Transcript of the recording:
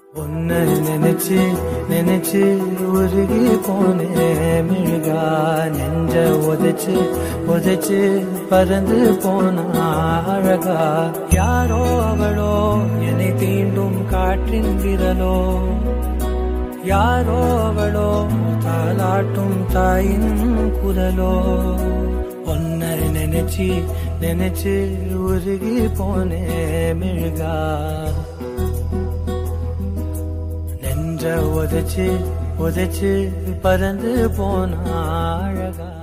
உன்னை நினைச்சு நினைச்சு உருகி போனேன் மிழ்கா நெஞ்ச உதைச்சு உதைச்சு பறந்து போனா அழகா யாரோ அவளோ என்னை தீண்டும் காற்றின் விரலோ யாரோ அவளோ தாலாட்டும் தாயின் குரலோ உன்னை நினைச்சு நினைச்சு உருகி போனேன் மிழ்கா நெஞ்ச உதைச்சு உதைச்சு பறந்து போன அழகா